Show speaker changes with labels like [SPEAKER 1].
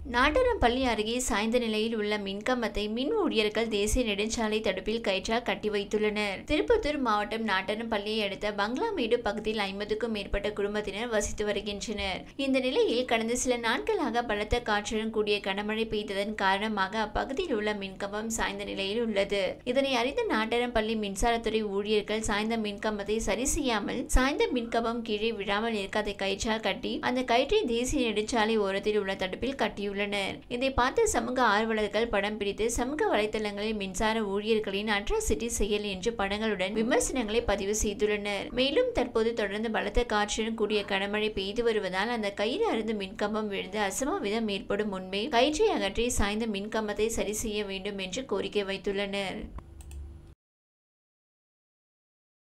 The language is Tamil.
[SPEAKER 1] நாட்டரம்பள்ளி அருகே சாய்ந்த நிலையில் உள்ள மின்கம்பத்தை மின் ஊழியர்கள் தேசிய நெடுஞ்சாலை தடுப்பில் கயிற்றால் கட்டி வைத்துள்ளனர் திருப்பத்தூர் மாவட்டம் நாட்டரம்பள்ளியை அடுத்த பங்களாமேடு பகுதியில் ஐம்பதுக்கும் மேற்பட்ட குடும்பத்தினர் வசித்து வருகின்றனர் இந்த நிலையில் கடந்த சில நாட்களாக பலத்த காற்றுடன் கூடிய கனமழை பெய்ததன் காரணமாக அப்பகுதியில் உள்ள மின்கம்பம் சாய்ந்த நிலையில் உள்ளது இதனை அறிந்த நாட்டரம்பள்ளி மின்சாரத்துறை ஊழியர்கள் சாய்ந்த மின்கம்பத்தை சரி செய்யாமல் சாய்ந்த மின்கம்பம் கீழே விழாமல் இருக்க அதை கயிற்றால் கட்டி அந்த கயிற்றை தேசிய நெடுஞ்சாலை ஓரத்தில் உள்ள தடுப்பில் கட்டியுள்ளனர் இதை பார்த்து சமூக ஆர்வலர்கள் படம் பிடித்து சமூக வலைதளங்களில் மின்சார ஊழியர்களின் அட்ராசிட்டி செயல் என்று படங்களுடன் விமர்சனங்களை பதிவு செய்துள்ளனர் மேலும் தற்போது தொடர்ந்து பலத்த காற்றுடன் கூடிய கனமழை பெய்து வருவதால் அந்த கயிறு அருந்து மின்கம்பம் விழுந்து அசம்பாவிதம் ஏற்படும் முன்பே கயிற்றை அகற்றி சாய்ந்த மின்கம்பத்தை சரி செய்ய வேண்டும் என்று கோரிக்கை வைத்துள்ளனர்